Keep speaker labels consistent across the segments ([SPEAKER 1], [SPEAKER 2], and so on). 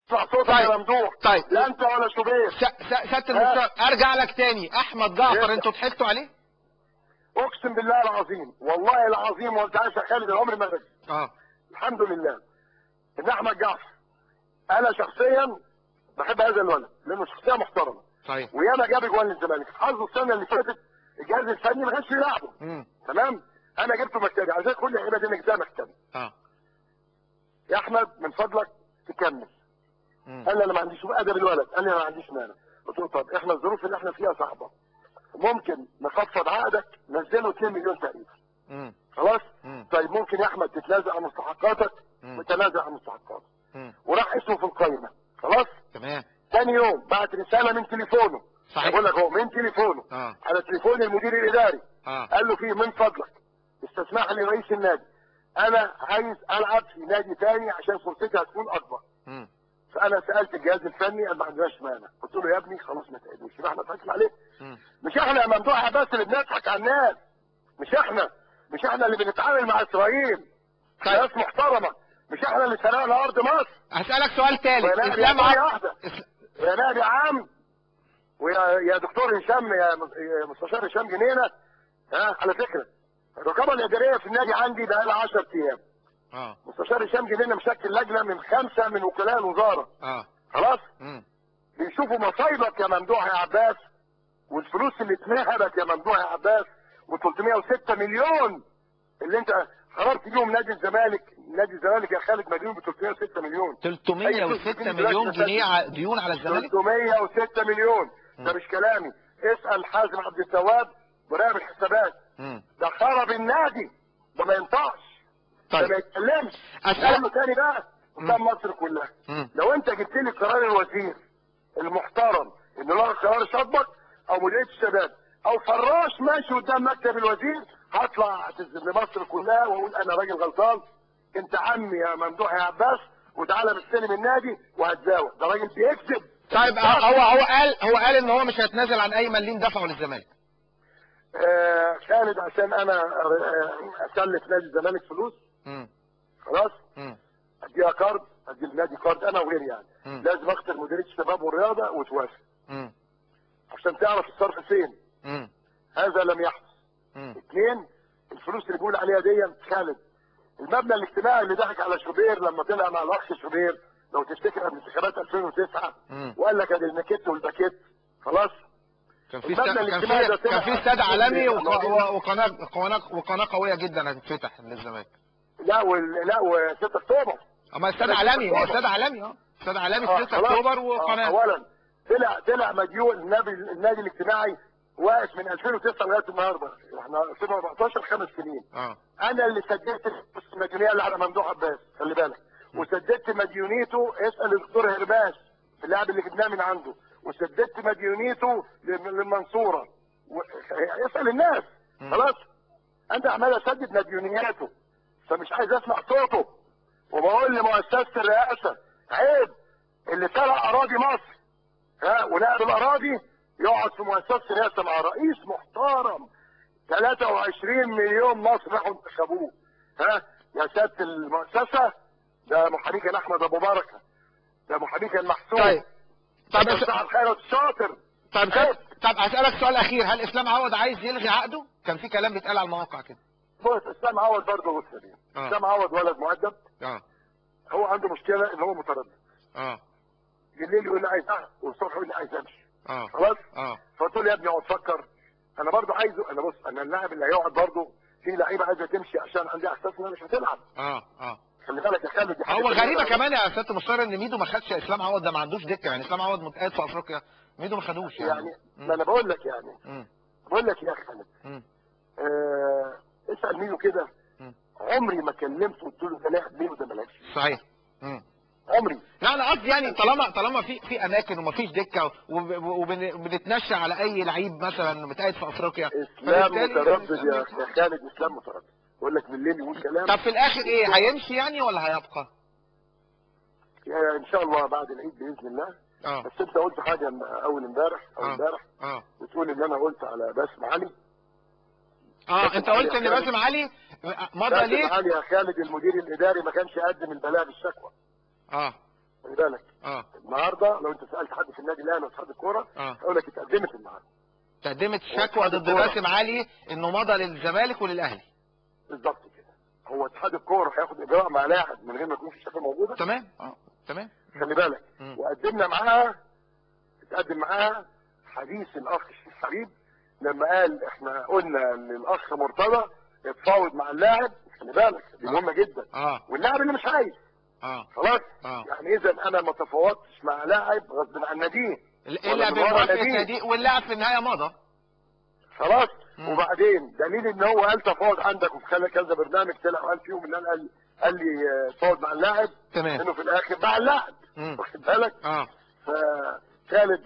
[SPEAKER 1] اسمع صوتك
[SPEAKER 2] طيب.
[SPEAKER 1] يا ممدوح
[SPEAKER 2] طيب.
[SPEAKER 1] لا انت ولا شوبير
[SPEAKER 2] س- س- سياده المستشار ارجع لك تاني احمد جعفر
[SPEAKER 1] إيه؟
[SPEAKER 2] انتوا ضحكتوا عليه
[SPEAKER 1] اقسم بالله العظيم والله العظيم وانت عايش يا خالد العمر ما بجي
[SPEAKER 2] اه
[SPEAKER 1] الحمد لله ان احمد جعفر انا شخصيا بحب هذا الولد لانه شخصيه محترمه
[SPEAKER 2] صحيح
[SPEAKER 1] وياما جاب جوان للزمالك حظه السنه اللي فاتت الجهاز الفني ما كانش يلعبه
[SPEAKER 2] امم
[SPEAKER 1] تمام انا جبته مكتبي عايزك كل اللعيبه دي انك ده مكتبي
[SPEAKER 2] اه
[SPEAKER 1] يا احمد من فضلك تكمل
[SPEAKER 2] مم.
[SPEAKER 1] قال لي انا ما عنديش ادب الولد قال لي انا ما عنديش مانع قلت له طب احنا الظروف اللي احنا فيها صعبه ممكن نخفض عقدك نزله 2 مليون تقريبا
[SPEAKER 2] مم.
[SPEAKER 1] خلاص
[SPEAKER 2] مم.
[SPEAKER 1] طيب ممكن يا احمد تتنازل عن مستحقاتك
[SPEAKER 2] مم.
[SPEAKER 1] وتنازل عن مستحقاتك
[SPEAKER 2] مم.
[SPEAKER 1] وراح اسمه في القائمه خلاص
[SPEAKER 2] تمام
[SPEAKER 1] ثاني يوم بعت رساله من تليفونه
[SPEAKER 2] صحيح.
[SPEAKER 1] بقول لك هو من تليفونه
[SPEAKER 2] اه
[SPEAKER 1] على تليفون المدير الاداري
[SPEAKER 2] اه
[SPEAKER 1] قال له فيه من فضلك استسمح لي رئيس النادي انا عايز العب في نادي تاني عشان فرصتي هتكون اكبر
[SPEAKER 2] مم.
[SPEAKER 1] فانا سالت الجهاز الفني قال ما عندناش مانع قلت له يا ابني خلاص ما تقلقش يبقى احنا ضحكنا عليك
[SPEAKER 2] مم.
[SPEAKER 1] مش احنا يا ممدوح عباس اللي بنضحك على الناس مش احنا مش احنا اللي بنتعامل مع اسرائيل ناس محترمه مش احنا اللي سرقنا ارض مصر
[SPEAKER 2] هسألك سؤال ثالث
[SPEAKER 1] ويا
[SPEAKER 2] اسلام
[SPEAKER 1] نادي
[SPEAKER 2] عبد
[SPEAKER 1] واحده يا نادي عام ويا يا دكتور هشام يا م- يا مستشار هشام جنينه ها على فكره الرقابه الاداريه في النادي عندي بقى لها 10 ايام
[SPEAKER 2] اه
[SPEAKER 1] مستشار هشام جنينه مشكل لجنه من خمسه من وكلاء الوزاره
[SPEAKER 2] اه
[SPEAKER 1] خلاص
[SPEAKER 2] مم.
[SPEAKER 1] بيشوفوا مصايبك يا ممدوح يا عباس والفلوس اللي اتنهبت يا ممدوح يا عباس و306 مليون اللي انت خرجت بيهم نادي الزمالك نادي الزمالك يا خالد مديون ب 306 مليون
[SPEAKER 2] 306 مليون جنيه ع- ديون على الزمالك
[SPEAKER 1] 306 مليون ده مش كلامي اسال حازم عبد التواب مراقب الحسابات
[SPEAKER 2] مم.
[SPEAKER 1] ده خرب النادي ده ما ينفعش ده ما
[SPEAKER 2] طيب
[SPEAKER 1] يتكلمش
[SPEAKER 2] أسأل-
[SPEAKER 1] اقول له تاني بقى قدام مصر كلها
[SPEAKER 2] مم.
[SPEAKER 1] لو انت جبت لي قرار الوزير المحترم انه لغى قرار شطبك او مديريه الشباب او فراش ماشي قدام مكتب الوزير هطلع اعتذر لمصر كلها واقول انا راجل غلطان انت عمي يا ممدوح يا عباس وتعالى بستلم النادي وهتزاوى ده راجل بيكذب
[SPEAKER 2] طيب آه، هو هو قال هو قال ان هو مش هيتنازل عن اي مليم دفعه للزمالك
[SPEAKER 1] آه خالد عشان انا آه، اسلف نادي الزمالك فلوس
[SPEAKER 2] مم.
[SPEAKER 1] خلاص
[SPEAKER 2] مم.
[SPEAKER 1] اديها كارد ادي النادي كارد انا وغيري يعني
[SPEAKER 2] مم.
[SPEAKER 1] لازم اختار مديريه الشباب والرياضه وتوافق
[SPEAKER 2] مم.
[SPEAKER 1] عشان تعرف الصرف فين
[SPEAKER 2] مم.
[SPEAKER 1] هذا لم يحدث
[SPEAKER 2] مم.
[SPEAKER 1] اثنين الفلوس اللي بيقول عليها دي خالد المبنى الاجتماعي اللي ضحك على شوبير لما طلع مع الاخ شوبير لو تفتكر قبل انتخابات 2009
[SPEAKER 2] مم.
[SPEAKER 1] وقال لك ادي الماكيت والباكيت خلاص
[SPEAKER 2] كان في
[SPEAKER 1] المبنى
[SPEAKER 2] است- كان
[SPEAKER 1] الاجتماعي
[SPEAKER 2] في
[SPEAKER 1] ده طلع-
[SPEAKER 2] كان في استاد عالمي وق-
[SPEAKER 1] طلع-
[SPEAKER 2] و- وقناه قناه وقناه قويه جدا هتتفتح للزمالك
[SPEAKER 1] لا وال... لا و6 اكتوبر
[SPEAKER 2] اما استاد عالمي هو استاد عالمي اه استاد عالمي
[SPEAKER 1] آه،
[SPEAKER 2] 6
[SPEAKER 1] خلاص.
[SPEAKER 2] اكتوبر
[SPEAKER 1] آه،
[SPEAKER 2] وقناه
[SPEAKER 1] اولا طلع طلع مديون النادي النادي الاجتماعي واقف من 2009 لغايه النهارده احنا 2014 خمس سنين
[SPEAKER 2] اه
[SPEAKER 1] انا اللي سددت الفلوس المديونيه اللي على ممدوح عباس خلي بالك وسددت مديونيته اسال الدكتور هرباس اللاعب اللي جبناه من عنده وسددت مديونيته لل- للمنصوره و... اسال الناس
[SPEAKER 2] مم.
[SPEAKER 1] خلاص انا عمال اسدد مديونياته فمش عايز اسمع صوته وبقول لمؤسسه الرئاسه عيب اللي سرق اراضي مصر ها ونقل الاراضي يقعد في مؤسسه الرئاسه مع رئيس محترم 23 مليون مصري راحوا انتخبوه ها يا سياده المؤسسه ده محامي كان احمد ابو بركه ده محامي كان محسوب
[SPEAKER 2] طيب طب
[SPEAKER 1] ده
[SPEAKER 2] اس-
[SPEAKER 1] صاحب خيرت شاطر
[SPEAKER 2] طب طب اسالك سؤال اخير هل اسلام عوض عايز يلغي عقده كان في كلام بيتقال على المواقع كده
[SPEAKER 1] بص اسلام عوض برضه بص يا بيه.
[SPEAKER 2] آه.
[SPEAKER 1] اسلام عوض ولد مؤدب
[SPEAKER 2] اه
[SPEAKER 1] هو عنده مشكله ان هو متردد
[SPEAKER 2] اه
[SPEAKER 1] بالليل يقول لي عايز اقعد والصبح يقول لي عايز امشي
[SPEAKER 2] اه
[SPEAKER 1] خلاص
[SPEAKER 2] اه
[SPEAKER 1] فقلت له يا ابني اقعد فكر انا برضه عايزه انا بص انا اللاعب اللي هيقعد برضه في لعيبه عايزه تمشي عشان عندي احساس انها مش هتلعب
[SPEAKER 2] اه اه
[SPEAKER 1] خلي بالك يا خالد دي حاجة
[SPEAKER 2] هو
[SPEAKER 1] كبيرة
[SPEAKER 2] غريبه
[SPEAKER 1] أوي.
[SPEAKER 2] كمان يا سياده المستشار ان ميدو ما خدش اسلام عوض ده ما عندوش دكه يعني اسلام عوض متقاعد في افريقيا ميدو ما خدوش يعني
[SPEAKER 1] يعني ما انا بقول لك يعني
[SPEAKER 2] مم.
[SPEAKER 1] بقول لك يا خالد
[SPEAKER 2] مم.
[SPEAKER 1] آه اسال ميدو كده
[SPEAKER 2] مم.
[SPEAKER 1] عمري ما كلمته قلت له ده لاعب ميدو ده ما لعبش
[SPEAKER 2] صحيح مم.
[SPEAKER 1] عمري
[SPEAKER 2] لا انا قصدي يعني طالما طالما في في اماكن ومفيش دكه وبنتنشى على اي لعيب مثلا متقاعد في افريقيا
[SPEAKER 1] اسلام
[SPEAKER 2] فبالتالي-
[SPEAKER 1] متردد يا يا خالد اسلام متردد بقول لك بالليل يقول كلام
[SPEAKER 2] طب في الاخر ايه هيمشي يعني ولا هيبقى؟
[SPEAKER 1] آه، ان شاء الله بعد العيد باذن الله
[SPEAKER 2] اه
[SPEAKER 1] بس انت قلت حاجه م- اول امبارح او
[SPEAKER 2] آه.
[SPEAKER 1] امبارح
[SPEAKER 2] اه
[SPEAKER 1] بتقول ان انا قلت على باسم علي
[SPEAKER 2] اه انت قلت ان باسم علي مضى
[SPEAKER 1] باسم
[SPEAKER 2] ليه؟
[SPEAKER 1] علي يا خالد المدير الاداري ما كانش قدم البلاغ الشكوى
[SPEAKER 2] اه
[SPEAKER 1] خلي بالك
[SPEAKER 2] اه
[SPEAKER 1] النهارده لو انت سالت حد في النادي الاهلي واتحاد الكوره
[SPEAKER 2] اه
[SPEAKER 1] هيقول لك اتقدمت النهارده
[SPEAKER 2] تقدمت
[SPEAKER 1] هو
[SPEAKER 2] شكوى
[SPEAKER 1] اتحاد
[SPEAKER 2] ضد
[SPEAKER 1] الكورة.
[SPEAKER 2] باسم علي انه مضى للزمالك وللاهلي
[SPEAKER 1] بالظبط كده هو اتحاد الكوره هياخد اجراء مع لاعب من غير ما يكون في شكوى موجوده
[SPEAKER 2] تمام اه تمام
[SPEAKER 1] خلي بالك
[SPEAKER 2] مم.
[SPEAKER 1] وقدمنا معاه اتقدم معاه حديث الاخ الشيخ حبيب لما قال احنا قلنا للاخ مرتضى اتفاوض مع اللاعب خلي بالك دي
[SPEAKER 2] آه.
[SPEAKER 1] مهمه جدا
[SPEAKER 2] اه
[SPEAKER 1] واللاعب اللي مش عايز
[SPEAKER 2] اه
[SPEAKER 1] خلاص
[SPEAKER 2] اه
[SPEAKER 1] يعني اذا انا ما تفاوضتش مع لاعب غصب عن ناديه
[SPEAKER 2] الا
[SPEAKER 1] من ورا
[SPEAKER 2] بموافقه
[SPEAKER 1] ناديه.
[SPEAKER 2] نادي واللاعب في النهايه مضى
[SPEAKER 1] خلاص
[SPEAKER 2] مم.
[SPEAKER 1] وبعدين دليل ان هو قال تفاوض عندك وفي خلال كذا برنامج طلع وقال فيهم ان انا قال قال لي آه، تفاوض مع اللاعب
[SPEAKER 2] تمام
[SPEAKER 1] انه في الاخر باع اللاعب
[SPEAKER 2] مم.
[SPEAKER 1] واخد بالك
[SPEAKER 2] اه
[SPEAKER 1] فخالد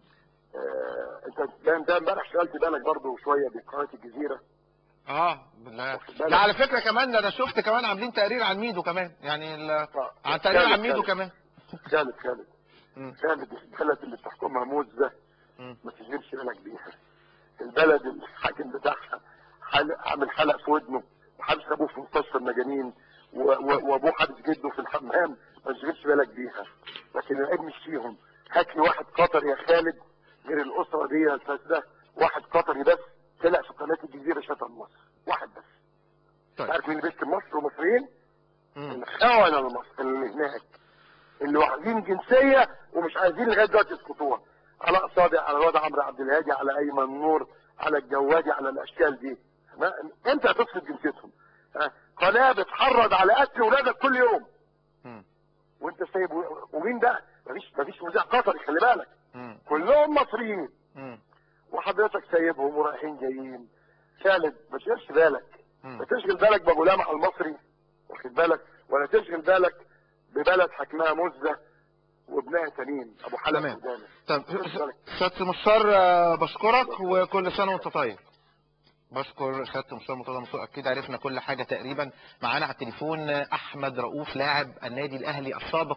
[SPEAKER 1] آه انت ده انت امبارح شغلت بالك برضه شويه بقناه الجزيره
[SPEAKER 2] اه بالله
[SPEAKER 1] واخد بالك؟
[SPEAKER 2] لا على فكره كمان ده انا شفت كمان عاملين تقرير عن ميدو كمان يعني ال...
[SPEAKER 1] آه.
[SPEAKER 2] عن تقرير
[SPEAKER 1] خالد-
[SPEAKER 2] عن ميدو
[SPEAKER 1] خالد-
[SPEAKER 2] كمان
[SPEAKER 1] خالد خالد
[SPEAKER 2] مم.
[SPEAKER 1] خالد البلد اللي بتحكمها موز ده
[SPEAKER 2] مم.
[SPEAKER 1] ما تشغلش بالك بيها البلد الحاكم بتاعها حل- عامل حلق في ودنه وحابس ابوه في مستشفى المجانين و- و- وابوه حابس جده في الحمام ما تشغلش بالك بيها لكن العيب مش فيهم هات لي واحد قطري يا خالد غير الاسره دي الفاسده واحد قطري بس طلع في قناه الجزيره شتم مصر واحد بس
[SPEAKER 2] طيب
[SPEAKER 1] عارف مين اللي بيشتم مصر ومصريين؟
[SPEAKER 2] مم.
[SPEAKER 1] الخونه المصر اللي هناك اللي واخدين جنسيه ومش عايزين لغايه دلوقتي يسقطوها علاء صادق على الواد عمرو عبد الهادي على ايمن نور على الجوادي على الاشكال دي ما انت هتفقد جنسيتهم ها؟ قناه بتحرض على قتل ولادك كل يوم
[SPEAKER 2] مم.
[SPEAKER 1] وانت سايب ومين ده؟ مفيش مفيش مذيع قطري خلي بالك
[SPEAKER 2] مم.
[SPEAKER 1] كلهم مصريين
[SPEAKER 2] مم.
[SPEAKER 1] وحضرتك سايبهم ورايحين جايين خالد ما تشغلش بالك
[SPEAKER 2] مم.
[SPEAKER 1] ما تشغل بالك بابو لمع المصري واخد بالك ولا تشغل بالك ببلد حكمها مزه وابنها تميم ابو حلب
[SPEAKER 2] تمام.
[SPEAKER 1] قدامك
[SPEAKER 2] طب
[SPEAKER 1] خد بالك.
[SPEAKER 2] سيادة مصر آه، بشكرك وكل سنة وانت طيب بشكر سيادة مصر مرتضى منصور اكيد عرفنا كل حاجة تقريبا معانا على التليفون آه، احمد رؤوف لاعب النادي الاهلي السابق